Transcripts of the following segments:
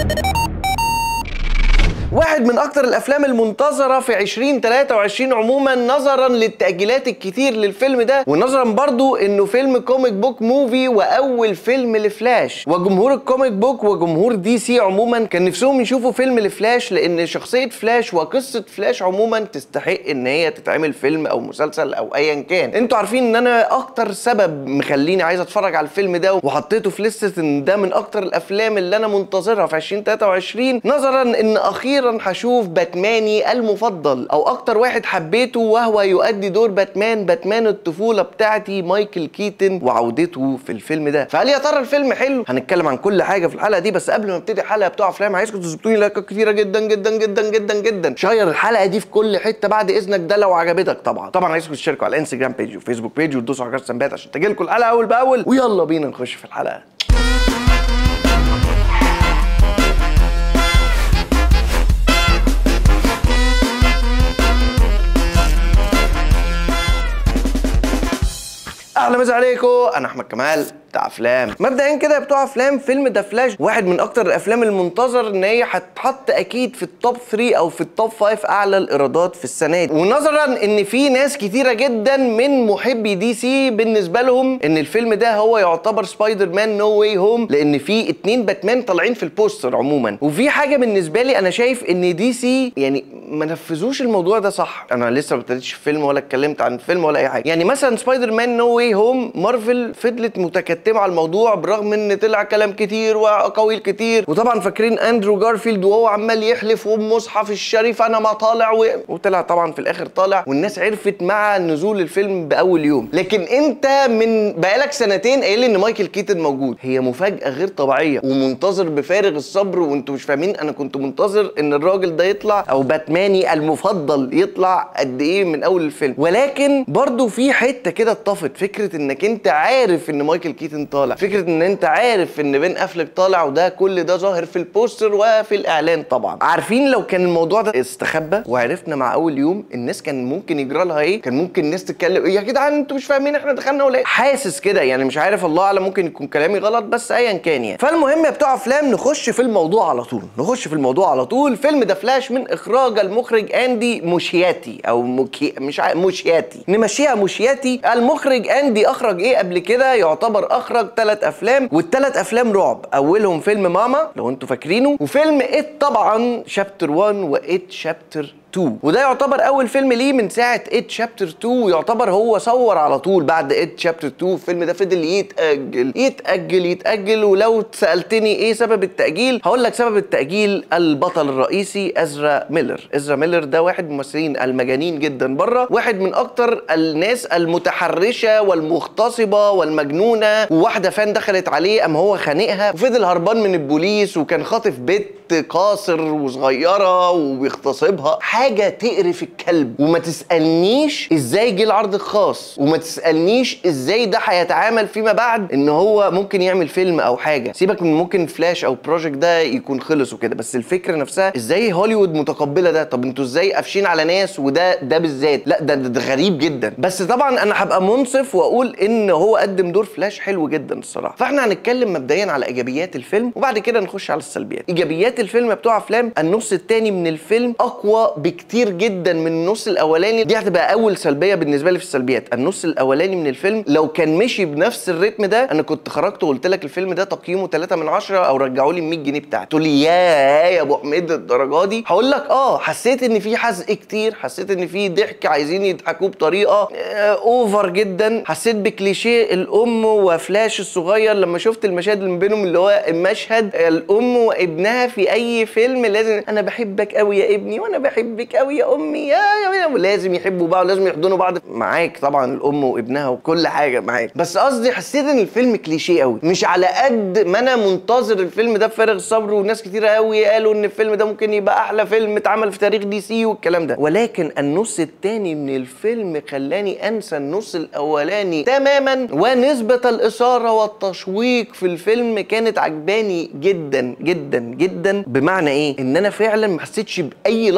واحد من اكتر الافلام المنتظره في 2023 عموما نظرا للتاجيلات الكتير للفيلم ده ونظرا برضو انه فيلم كوميك بوك موفي واول فيلم لفلاش وجمهور الكوميك بوك وجمهور دي سي عموما كان نفسهم يشوفوا فيلم لفلاش لان شخصيه فلاش وقصه فلاش عموما تستحق ان هي تتعمل فيلم او مسلسل او ايا كان انتوا عارفين ان انا اكتر سبب مخليني عايز اتفرج على الفيلم ده وحطيته في لستة ان ده من اكتر الافلام اللي انا منتظرها في 2023 نظرا ان اخيرا هشوف باتماني المفضل او اكتر واحد حبيته وهو يؤدي دور باتمان باتمان الطفوله بتاعتي مايكل كيتن وعودته في الفيلم ده فهل يا ترى الفيلم حلو هنتكلم عن كل حاجه في الحلقه دي بس قبل ما ابتدي الحلقه بتوع افلام عايزكم تظبطوني لايكات كتيره جدا جدا جدا جدا جدا شير الحلقه دي في كل حته بعد اذنك ده لو عجبتك طبعا طبعا عايزكم تشتركوا على الانستجرام بيج وفيسبوك بيج وتدوسوا على جرس التنبيهات عشان تجيلكم الحلقه اول باول ويلا بينا نخش في الحلقه اهلا مسا عليكم انا احمد كمال بتاع افلام مبدئيا كده يا بتوع افلام فيلم ذا فلاش واحد من اكتر الافلام المنتظر ان هي هتتحط اكيد في التوب 3 او في التوب 5 اعلى الايرادات في السنه دي ونظرا ان في ناس كتيره جدا من محبي دي سي بالنسبه لهم ان الفيلم ده هو يعتبر سبايدر مان نو واي هوم لان في اتنين باتمان طالعين في البوستر عموما وفي حاجه بالنسبه لي انا شايف ان دي سي يعني ما نفذوش الموضوع ده صح انا لسه ما ابتديتش الفيلم ولا اتكلمت عن الفيلم ولا اي حاجه يعني مثلا سبايدر مان نو واي هوم مارفل فضلت متكتمه على الموضوع برغم ان طلع كلام كتير واقاويل كتير وطبعا فاكرين اندرو جارفيلد وهو عمال يحلف وبمصحف الشريف انا ما طالع و... وطلع طبعا في الاخر طالع والناس عرفت مع نزول الفيلم باول يوم لكن انت من بقالك سنتين قايل ان مايكل كيتن موجود هي مفاجاه غير طبيعيه ومنتظر بفارغ الصبر وانتوا مش فاهمين انا كنت منتظر ان الراجل ده يطلع او باتماني المفضل يطلع قد ايه من اول الفيلم ولكن برضو في حته كده اتطفت فكره انك انت عارف ان مايكل كيتن طالع فكره ان انت عارف ان بين افلك طالع وده كل ده ظاهر في البوستر وفي الاعلان طبعا عارفين لو كان الموضوع ده استخبى وعرفنا مع اول يوم الناس كان ممكن يجرى لها ايه كان ممكن الناس تتكلم يا جدعان انتوا مش فاهمين احنا دخلنا ولا ايه حاسس كده يعني مش عارف الله اعلم ممكن يكون كلامي غلط بس ايا كان يعني فالمهم يا بتوع افلام نخش في الموضوع على طول نخش في الموضوع على طول فيلم ده فلاش من اخراج المخرج اندي موشياتي او موكي مش عارف موشياتي نمشيها موشياتي المخرج اندي اخرج ايه قبل كده يعتبر اخرج ثلاث افلام والثلاث افلام رعب اولهم فيلم ماما لو انتوا فاكرينه وفيلم ات طبعا شابتر 1 وات شابتر 2 وده يعتبر اول فيلم ليه من ساعه ات شابتر 2 ويعتبر هو صور على طول بعد ات شابتر 2 الفيلم ده فضل يتاجل يتاجل يتاجل ولو سالتني ايه سبب التاجيل هقول لك سبب التاجيل البطل الرئيسي ازرا ميلر ازرا ميلر ده واحد من الممثلين المجانين جدا بره واحد من اكتر الناس المتحرشه والمغتصبه والمجنونه وواحده فان دخلت عليه ام هو خانقها وفضل هربان من البوليس وكان خاطف بنت قاصر وصغيره وبيغتصبها حاجه تقرف الكلب وما تسالنيش ازاي جه العرض الخاص وما تسالنيش ازاي ده هيتعامل فيما بعد ان هو ممكن يعمل فيلم او حاجه سيبك من ممكن فلاش او بروجكت ده يكون خلص وكده بس الفكره نفسها ازاي هوليوود متقبله ده طب انتوا ازاي قافشين على ناس وده ده بالذات لا ده, ده, ده غريب جدا بس طبعا انا هبقى منصف واقول ان هو قدم دور فلاش حلو جدا الصراحه فاحنا هنتكلم مبدئيا على ايجابيات الفيلم وبعد كده نخش على السلبيات ايجابيات الفيلم بتوع افلام النص الثاني من الفيلم اقوى بكتير جدا من النص الاولاني دي هتبقى اول سلبيه بالنسبه لي في السلبيات النص الاولاني من الفيلم لو كان مشي بنفس الريتم ده انا كنت خرجت وقلت لك الفيلم ده تقييمه 3 من 10 او رجعوا لي ال 100 جنيه بتاعته تقول لي يا يا ابو حميد الدرجه دي هقول لك اه حسيت ان في حزق كتير حسيت ان في ضحك عايزين يضحكوه بطريقه آه اوفر جدا حسيت بكليشيه الام وفلاش الصغير لما شفت المشاهد اللي بينهم اللي هو المشهد الام وابنها في اي فيلم لازم انا بحبك قوي يا ابني وانا بحبك قوي يا امي يا يا ولازم يحبوا بعض ولازم يحضنوا بعض معاك طبعا الام وابنها وكل حاجه معاك بس قصدي حسيت ان الفيلم كليشيه قوي مش على قد ما انا منتظر الفيلم ده بفارغ الصبر وناس كتير قوي قالوا ان الفيلم ده ممكن يبقى احلى فيلم اتعمل في تاريخ دي سي والكلام ده ولكن النص الثاني من الفيلم خلاني انسى النص الاولاني تماما ونسبه الاثاره والتشويق في الفيلم كانت عجباني جدا جدا جدا بمعنى ايه ان انا فعلا ما حسيتش باي لحظه ملل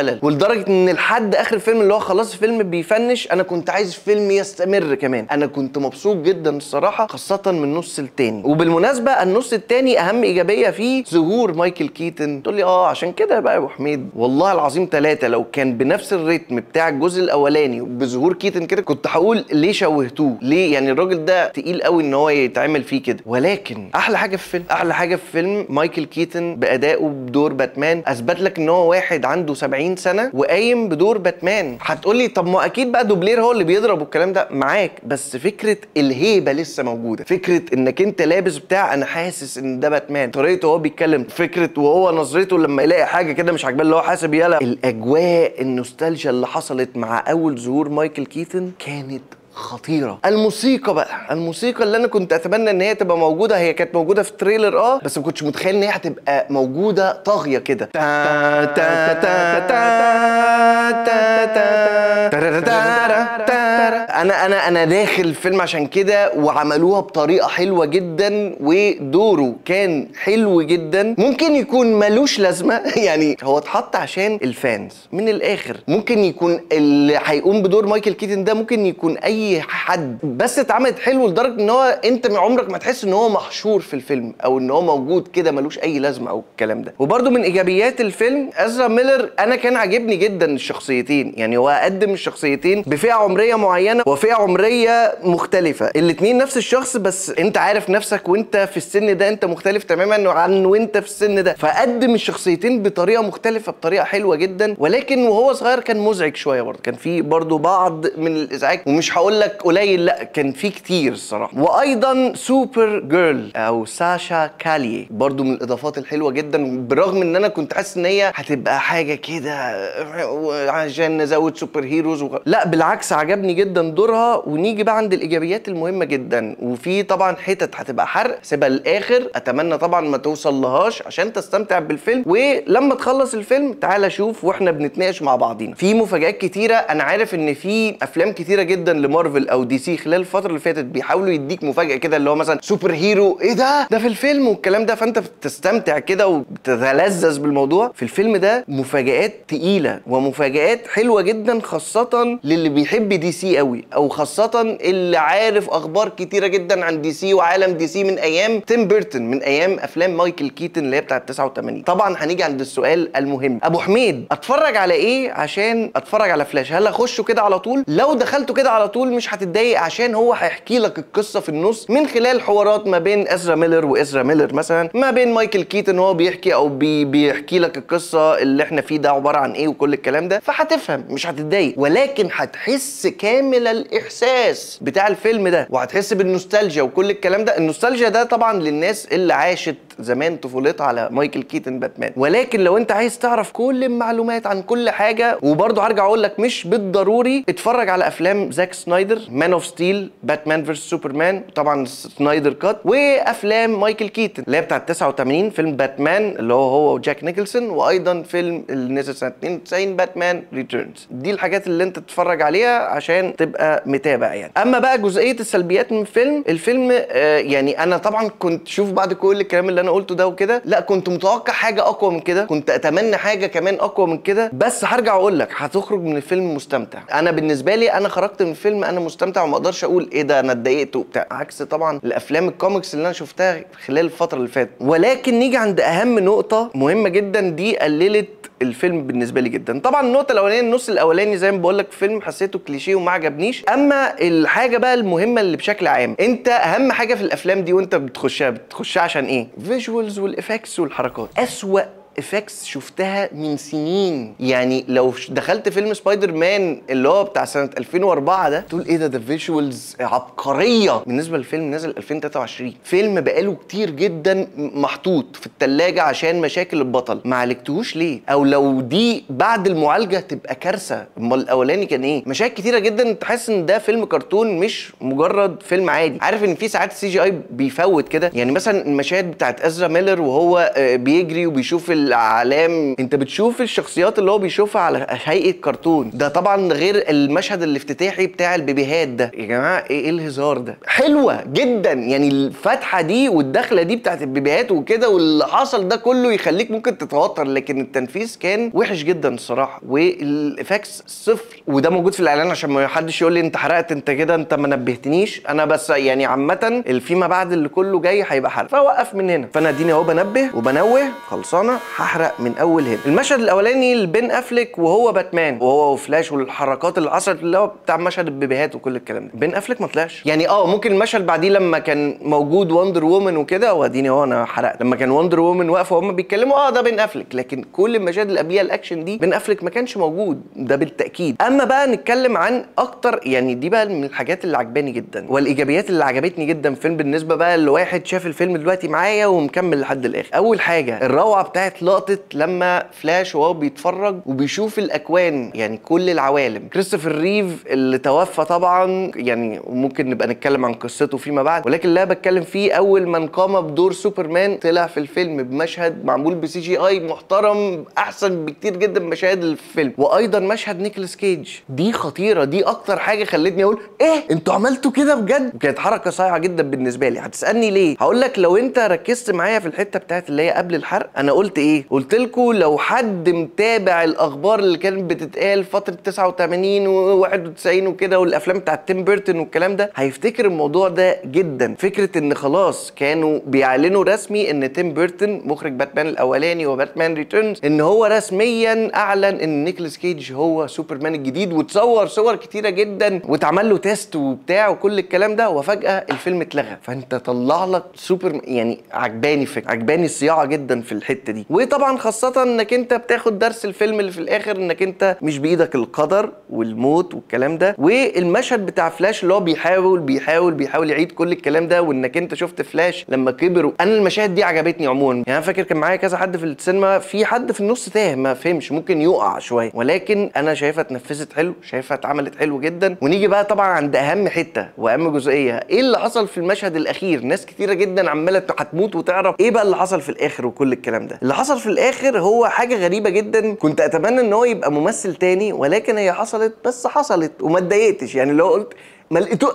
ملل ولدرجه ان لحد اخر الفيلم اللي هو خلاص الفيلم بيفنش انا كنت عايز الفيلم يستمر كمان انا كنت مبسوط جدا الصراحه خاصه من النص التاني وبالمناسبه النص التاني اهم ايجابيه فيه ظهور مايكل كيتن تقول لي اه عشان كده بقى يا ابو حميد والله العظيم ثلاثه لو كان بنفس الريتم بتاع الجزء الاولاني بظهور كيتن كده كنت هقول ليه شوهتوه ليه يعني الراجل ده تقيل قوي ان هو يتعمل فيه كده ولكن احلى حاجه في الفيلم احلى حاجه في الفيلم مايكل كيتن بادائه بدور باتمان اثبت لك ان هو واحد عنده 70 سنه وقايم بدور باتمان هتقول لي طب ما اكيد بقى دوبلير هو اللي بيضرب والكلام ده معاك بس فكره الهيبه لسه موجوده فكره انك انت لابس بتاع انا حاسس ان ده باتمان طريقته هو بيتكلم فكره وهو نظرته لما يلاقي حاجه كده مش عاجباه اللي هو حاسب يلا الاجواء النوستالجيا اللي حصلت مع اول ظهور مايكل كيتن كانت خطيره الموسيقى بقى الموسيقى اللي انا كنت اتمنى ان هي تبقى موجوده هي كانت موجوده في التريلر اه بس ما كنتش متخيل ان هي هتبقى موجوده طاغيه كده تا تا تا تا تا تا تا تا تا انا انا انا داخل الفيلم عشان كده وعملوها بطريقه حلوه جدا ودوره كان حلو جدا ممكن يكون ملوش لازمه يعني هو اتحط عشان الفانز من الاخر ممكن يكون اللي هيقوم بدور مايكل كيتن ده ممكن يكون اي حد بس اتعملت حلو لدرجه ان هو انت من عمرك ما تحس ان هو محشور في الفيلم او ان هو موجود كده ملوش اي لازمه او الكلام ده وبرده من ايجابيات الفيلم ازرا ميلر انا كان عاجبني جدا الشخصيتين يعني هو قدم الشخصيتين بفئه عمريه معينه وفئه عمريه مختلفه الاثنين نفس الشخص بس انت عارف نفسك وانت في السن ده انت مختلف تماما عن وانت في السن ده فقدم الشخصيتين بطريقه مختلفه بطريقه حلوه جدا ولكن وهو صغير كان مزعج شويه برضه كان في برضه بعض من الازعاج ومش هقول لك قليل لا كان في كتير الصراحه وايضا سوبر جيرل او ساشا كالي برضو من الاضافات الحلوه جدا بالرغم ان انا كنت حاسس ان هي هتبقى حاجه كده عشان نزود سوبر هيروز وغ... لا بالعكس عجبني جدا دورها ونيجي بقى عند الايجابيات المهمه جدا وفي طبعا حتت هتبقى حرق سيبها للاخر اتمنى طبعا ما توصل لهاش عشان تستمتع بالفيلم ولما تخلص الفيلم تعالى شوف واحنا بنتناقش مع بعضينا في مفاجات كتيره انا عارف ان في افلام كتيره جدا لمارفل او دي سي خلال الفتره اللي فاتت بيحاولوا يديك مفاجاه كده اللي هو مثلا سوبر هيرو ايه ده ده في الفيلم والكلام ده فانت بتستمتع كده وبتتلذذ بالموضوع في الفيلم ده مفاجات تقيله ومفاجات حلوه جدا خاصه للي بيحب دي سي قوي او خاصه اللي عارف اخبار كتيره جدا عن دي سي وعالم دي سي من ايام تيم بيرتون من ايام افلام مايكل كيتن اللي هي بتاعت 89 طبعا هنيجي عند السؤال المهم ابو حميد اتفرج على ايه عشان اتفرج على فلاش هل اخشه كده على طول لو دخلته كده على طول مش هتتضايق عشان هو هيحكي لك القصه في النص من خلال حوارات ما بين ازرا ميلر وازرا ميلر مثلا ما بين مايكل كيتن هو بيحكي او بي بيحكي لك القصه اللي احنا فيه ده عباره عن ايه وكل الكلام ده فهتفهم مش هتتضايق ولكن هتحس كامل الاحساس بتاع الفيلم ده وهتحس بالنوستالجيا وكل الكلام ده النوستالجيا ده طبعا للناس اللي عاشت زمان طفولتها على مايكل كيتن باتمان ولكن لو انت عايز تعرف كل المعلومات عن كل حاجه وبرضه هرجع اقول لك مش بالضروري اتفرج على افلام زاك سنايدر مان اوف ستيل باتمان فيرس سوبرمان طبعا سنايدر كات وافلام مايكل كيتن اللي هي بتاعت 89 فيلم باتمان اللي هو هو وجاك نيكلسون وايضا فيلم اللي نزل سنه 92 باتمان ريتيرنز دي الحاجات اللي انت تتفرج عليها عشان تبقى متابع يعني اما بقى جزئيه السلبيات من الفيلم الفيلم آه يعني انا طبعا كنت شوف بعد كل الكلام اللي انا قلته ده وكده لا كنت متوقع حاجه اقوى من كده كنت اتمنى حاجه كمان اقوى من كده بس هرجع اقول لك هتخرج من الفيلم مستمتع انا بالنسبه لي انا خرجت من الفيلم انا مستمتع وما اقدرش اقول ايه ده انا اتضايقت وبتاع عكس طبعا الافلام الكوميكس اللي انا شفتها خلال الفتره اللي فاتت ولكن نيجي عند اهم نقطه مهمه جدا دي قللت الفيلم بالنسبه لي جدا طبعا النقطه الاولانيه النص الاولاني زي ما بقول لك فيلم حسيته كليشيه وما عجبنيش اما الحاجه بقى المهمه اللي بشكل عام انت اهم حاجه في الافلام دي وانت بتخشها بتخشها عشان ايه فيجوالز والافكتس والحركات اسوا افكتس شفتها من سنين يعني لو دخلت فيلم سبايدر مان اللي هو بتاع سنه 2004 ده تقول ايه ده ده فيجوالز عبقريه بالنسبه للفيلم نزل 2023 فيلم بقاله كتير جدا محطوط في الثلاجه عشان مشاكل البطل ما عالجتهوش ليه او لو دي بعد المعالجه تبقى كارثه امال الاولاني كان ايه مشاكل كتيره جدا تحس ان ده فيلم كرتون مش مجرد فيلم عادي عارف ان في ساعات السي جي اي بيفوت كده يعني مثلا المشاهد بتاعت ازرا ميلر وهو بيجري وبيشوف ال الاعلام انت بتشوف الشخصيات اللي هو بيشوفها على هيئه كرتون ده طبعا غير المشهد الافتتاحي بتاع البيبيهات ده يا جماعه ايه إيه الهزار ده حلوه جدا يعني الفتحه دي والدخله دي بتاعت البيبيهات وكده واللي حصل ده كله يخليك ممكن تتوتر لكن التنفيذ كان وحش جدا الصراحه والافكس صفر وده موجود في الاعلان عشان ما حدش يقول لي انت حرقت انت كده انت ما نبهتنيش انا بس يعني عامه فيما بعد اللي كله جاي هيبقى حرق فوقف من هنا فانا اديني اهو بنبه وبنوه خلصانه هحرق من اول هنا المشهد الاولاني لبين افليك وهو باتمان وهو وفلاش والحركات اللي حصلت اللي هو بتاع مشهد البيبيهات وكل الكلام ده بين افليك ما طلعش يعني اه ممكن المشهد بعديه لما كان موجود وندر وومن وكده واديني اهو انا حرقت لما كان وندر وومن واقفه وهم بيتكلموا اه ده بين افليك لكن كل المشاهد اللي قبليها الاكشن دي بين افليك ما كانش موجود ده بالتاكيد اما بقى نتكلم عن اكتر يعني دي بقى من الحاجات اللي عجباني جدا والايجابيات اللي عجبتني جدا في الفيلم بالنسبه بقى لواحد شاف الفيلم دلوقتي معايا ومكمل لحد الاخر اول حاجه الروعه بتاعت لقطه لما فلاش وهو بيتفرج وبيشوف الاكوان يعني كل العوالم كريستوفر ريف اللي توفى طبعا يعني ممكن نبقى نتكلم عن قصته فيما بعد ولكن اللي أنا بتكلم فيه اول من قام بدور سوبرمان طلع في الفيلم بمشهد معمول بسي جي اي محترم احسن بكتير جدا من مشاهد الفيلم وايضا مشهد نيكولاس كيج دي خطيره دي اكتر حاجه خلتني اقول ايه انتوا عملتوا كده بجد وكانت حركه صايعه جدا بالنسبه لي هتسالني ليه هقول لك لو انت ركزت معايا في الحته بتاعت اللي هي قبل الحرق انا قلت ايه قلت لكم لو حد متابع الاخبار اللي كانت بتتقال فتره 89 و91 وكده والافلام بتاعت تيم بيرتون والكلام ده هيفتكر الموضوع ده جدا فكره ان خلاص كانوا بيعلنوا رسمي ان تيم بيرتون مخرج باتمان الاولاني وباتمان ريتيرنز ان هو رسميا اعلن ان نيكولاس كيج هو سوبرمان الجديد وتصور صور كتيره جدا واتعمل له تيست وبتاع وكل الكلام ده وفجاه الفيلم اتلغى فانت طلع لك سوبر يعني عجباني فكره عجباني الصياعه جدا في الحته دي وطبعا خاصه انك انت بتاخد درس الفيلم اللي في الاخر انك انت مش بايدك القدر والموت والكلام ده والمشهد بتاع فلاش اللي هو بيحاول بيحاول بيحاول يعيد كل الكلام ده وانك انت شفت فلاش لما كبر انا المشاهد دي عجبتني عموما يعني انا فاكر كان معايا كذا حد في السينما في حد في النص تاه ما فهمش ممكن يقع شويه ولكن انا شايفها اتنفذت حلو شايفها اتعملت حلو جدا ونيجي بقى طبعا عند اهم حته واهم جزئيه ايه اللي حصل في المشهد الاخير ناس كتيره جدا عماله هتموت وتعرف ايه بقى اللي حصل في الاخر وكل الكلام ده اللي حصل في الاخر هو حاجه غريبه جدا كنت اتمنى ان هو يبقى ممثل تاني ولكن هي حصلت بس حصلت وما اتضايقتش يعني لو قلت ما لقيته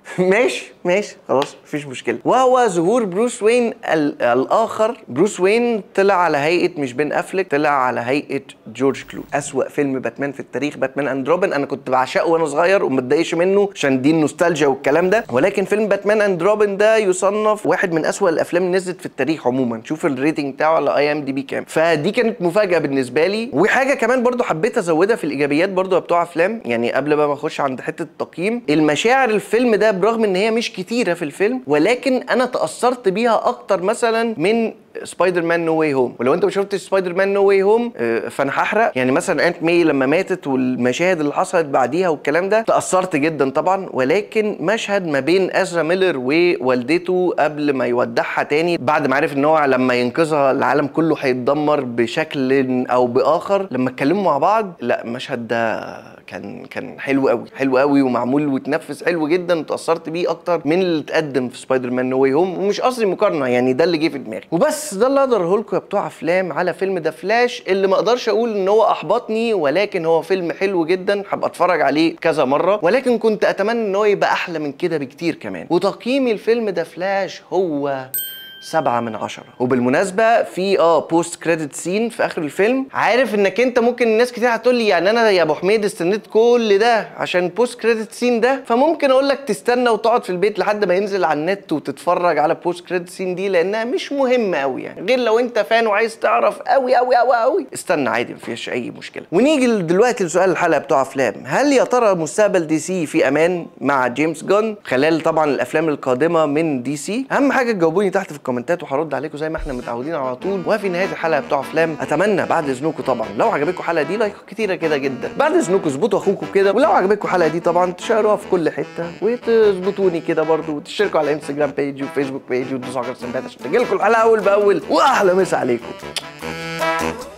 ماشي ماشي خلاص مفيش مشكله وهو ظهور بروس وين ال- الاخر بروس وين طلع على هيئه مش بين افليك طلع على هيئه جورج كلو اسوا فيلم باتمان في التاريخ باتمان اند روبن انا كنت بعشقه وانا صغير وما اتضايقش منه عشان دي النوستالجيا والكلام ده ولكن فيلم باتمان اند روبن ده يصنف واحد من اسوا الافلام اللي نزلت في التاريخ عموما شوف الريتنج بتاعه على اي ام دي بي كام فدي كانت مفاجاه بالنسبه لي وحاجه كمان برضو حبيت ازودها في الايجابيات برضو يا بتوع افلام يعني قبل بقى ما اخش عند حته التقييم المشاعر الفيلم ده برغم ان هي مش كتيره في الفيلم ولكن انا تاثرت بيها اكتر مثلا من سبايدر مان نو واي هوم ولو انت ما شفتش سبايدر مان نو واي هوم فانا هحرق يعني مثلا انت مي لما ماتت والمشاهد اللي حصلت بعديها والكلام ده تاثرت جدا طبعا ولكن مشهد ما بين ازرا ميلر ووالدته قبل ما يودعها تاني بعد ما عرف ان هو لما ينقذها العالم كله هيتدمر بشكل او باخر لما اتكلموا مع بعض لا المشهد ده كان كان حلو قوي حلو قوي ومعمول وتنفذ حلو جدا وتاثرت بيه اكتر من اللي اتقدم في سبايدر مان نو واي هوم ومش قصدي مقارنه يعني ده اللي جه في دماغي وبس ده اللي اقدره لكم يا بتوع افلام على فيلم ذا فلاش اللي ما اقدرش اقول ان هو احبطني ولكن هو فيلم حلو جدا هبقى اتفرج عليه كذا مره ولكن كنت اتمنى ان هو يبقى احلى من كده بكتير كمان وتقييمي الفيلم ذا فلاش هو سبعة من عشرة وبالمناسبة في اه بوست كريدت سين في اخر الفيلم عارف انك انت ممكن الناس كتير هتقول لي يعني انا يا ابو حميد استنيت كل ده عشان بوست كريدت سين ده فممكن اقول لك تستنى وتقعد في البيت لحد ما ينزل على النت وتتفرج على بوست كريدت سين دي لانها مش مهمة قوي يعني غير لو انت فان وعايز تعرف قوي قوي قوي قوي استنى عادي مفيش اي مشكلة ونيجي دلوقتي لسؤال الحلقة بتوع افلام هل يا ترى مستقبل دي سي في امان مع جيمس جون خلال طبعا الافلام القادمة من دي سي اهم حاجة تجاوبوني تحت في الكومنتات وهرد عليكم زي ما احنا متعودين على طول وفي نهايه الحلقه بتوع افلام اتمنى بعد اذنكم طبعا لو عجبتكم الحلقه دي لايك كتيره كده جدا بعد اذنكم اظبطوا اخوكم كده ولو عجبتكم الحلقه دي طبعا تشيروها في كل حته وتظبطوني كده برضو وتشتركوا على انستجرام بيج وفيسبوك بيج وتدوسوا على السنبات عشان تجيلكم الحلقه اول باول واحلى مسا عليكم